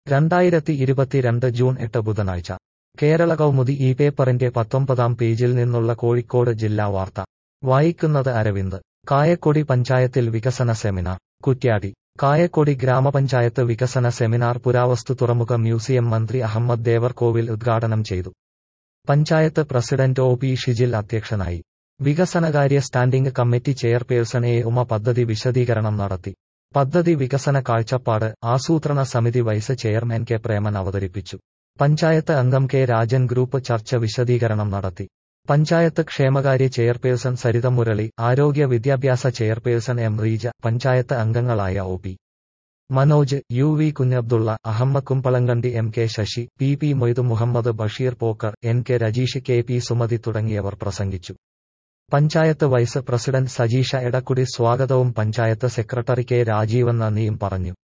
രണ്ടായിരത്തി ഇരുപത്തിരണ്ട് ജൂൺ എട്ട് ബുധനാഴ്ച കേരള കൗമുദി ഈ പേപ്പറിന്റെ പത്തൊമ്പതാം പേജിൽ നിന്നുള്ള കോഴിക്കോട് ജില്ലാ വാർത്ത വായിക്കുന്നത് അരവിന്ദ് കായക്കൊടി പഞ്ചായത്തിൽ വികസന സെമിനാർ കുറ്റ്യാടി കായക്കൊടി ഗ്രാമപഞ്ചായത്ത് വികസന സെമിനാർ പുരാവസ്തു തുറമുഖ മ്യൂസിയം മന്ത്രി അഹമ്മദ് ദേവർകോവിൽ ഉദ്ഘാടനം ചെയ്തു panchayat president O P Shijil അധ്യക്ഷനായി വികസനകാര്യ standing committee chairperson A Uma പദ്ധതി വിശദീകരണം നടത്തി പദ്ധതി വികസന കാഴ്ചപ്പാട് ആസൂത്രണ സമിതി വൈസ് ചെയർമാൻ കെ പ്രേമൻ അവതരിപ്പിച്ചു പഞ്ചായത്ത് അംഗം കെ രാജൻ ഗ്രൂപ്പ് ചർച്ച വിശദീകരണം നടത്തി പഞ്ചായത്ത് ക്ഷേമകാര്യ ചെയർപേഴ്സൺ സരിത മുരളി ആരോഗ്യ വിദ്യാഭ്യാസ ചെയർപേഴ്സൺ എം റീജ പഞ്ചായത്ത് അംഗങ്ങളായ O P Manoj U V Kunhabdulla Ahammad Kumbalakandi M K Sasi P P Moidu Muhammad Basheer Pokker N K Rajeesh K P Sumathi തുടങ്ങിയവർ പ്രസംഗിച്ചു പഞ്ചായത്ത് വൈസ് പ്രസിഡന്റ് സജീഷ എടക്കുടി സ്വാഗതവും പഞ്ചായത്ത് സെക്രട്ടറി കെ രാജീവൻ നന്ദിയും പറഞ്ഞു